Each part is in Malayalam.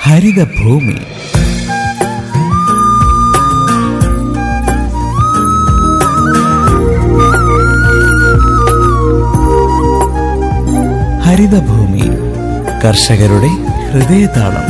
ഹരിതഭൂമി ഹരിതഭൂമി കർഷകരുടെ ഹൃദയതാളം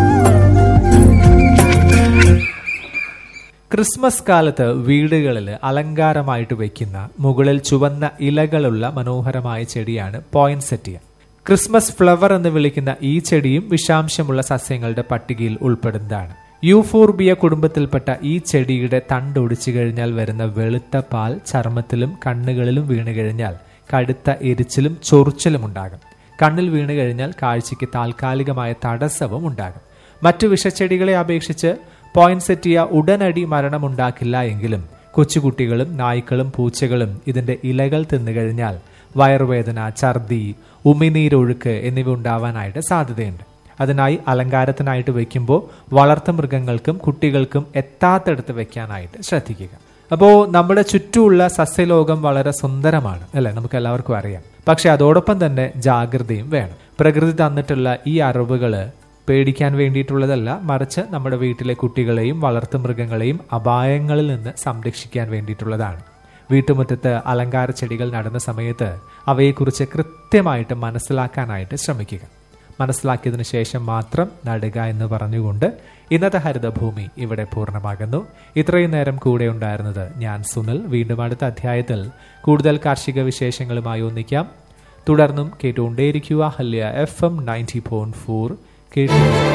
ക്രിസ്മസ് കാലത്ത് വീടുകളിൽ അലങ്കാരമായിട്ട് വെക്കുന്ന മുകളിൽ ചുവന്ന ഇലകളുള്ള മനോഹരമായ ചെടിയാണ് പോയിൻസെറ്റിയ ക്രിസ്മസ് ഫ്ലവർ എന്ന് വിളിക്കുന്ന ഈ ചെടിയും വിഷാംശമുള്ള സസ്യങ്ങളുടെ പട്ടികയിൽ ഉൾപ്പെടുന്നതാണ് യൂഫോർബിയ കുടുംബത്തിൽപ്പെട്ട ഈ ചെടിയുടെ തണ്ടൊടിച്ചു കഴിഞ്ഞാൽ വരുന്ന വെളുത്ത പാൽ ചർമ്മത്തിലും കണ്ണുകളിലും വീണു കഴിഞ്ഞാൽ കടുത്ത എരിച്ചിലും ചൊറിച്ചിലും ഉണ്ടാകും കണ്ണിൽ വീണു കഴിഞ്ഞാൽ കാഴ്ചയ്ക്ക് താൽക്കാലികമായ തടസ്സവും ഉണ്ടാകും മറ്റു വിഷച്ചെടികളെ അപേക്ഷിച്ച് പോയിൻസെറ്റിയ ഉടനടി മരണമുണ്ടാക്കില്ല എങ്കിലും കൊച്ചുകുട്ടികളും നായ്ക്കളും പൂച്ചകളും ഇതിന്റെ ഇലകൾ തിന്നുകഴിഞ്ഞാൽ വയറുവേദന ഛർദി ഉമിനീരൊഴുക്ക് എന്നിവ ഉണ്ടാവാനായിട്ട് സാധ്യതയുണ്ട് അതിനായി അലങ്കാരത്തിനായിട്ട് വെക്കുമ്പോൾ വളർത്തു മൃഗങ്ങൾക്കും കുട്ടികൾക്കും എത്താത്തടത്ത് വെക്കാനായിട്ട് ശ്രദ്ധിക്കുക അപ്പോൾ നമ്മുടെ ചുറ്റുമുള്ള സസ്യലോകം വളരെ സുന്ദരമാണ് അല്ലെ നമുക്ക് എല്ലാവർക്കും അറിയാം പക്ഷെ അതോടൊപ്പം തന്നെ ജാഗ്രതയും വേണം പ്രകൃതി തന്നിട്ടുള്ള ഈ അറിവുകള് പേടിക്കാൻ വേണ്ടിയിട്ടുള്ളതല്ല മറിച്ച് നമ്മുടെ വീട്ടിലെ കുട്ടികളെയും വളർത്തു മൃഗങ്ങളെയും അപായങ്ങളിൽ നിന്ന് സംരക്ഷിക്കാൻ വേണ്ടിയിട്ടുള്ളതാണ് വീട്ടുമുറ്റത്ത് അലങ്കാര ചെടികൾ നടുന്ന സമയത്ത് അവയെക്കുറിച്ച് കൃത്യമായിട്ട് മനസ്സിലാക്കാനായിട്ട് ശ്രമിക്കുക മനസ്സിലാക്കിയതിനു ശേഷം മാത്രം നടുക എന്ന് പറഞ്ഞുകൊണ്ട് ഇന്നത്തെ ഹരിതഭൂമി ഇവിടെ പൂർണ്ണമാകുന്നു ഇത്രയും നേരം കൂടെ ഉണ്ടായിരുന്നത് ഞാൻ സുനിൽ വീണ്ടും അടുത്ത അധ്യായത്തിൽ കൂടുതൽ കാർഷിക വിശേഷങ്ങളുമായി ഒന്നിക്കാം തുടർന്നും കേട്ടുകൊണ്ടേയിരിക്കുക ഹല്യ F M ninety point four കേട്ടു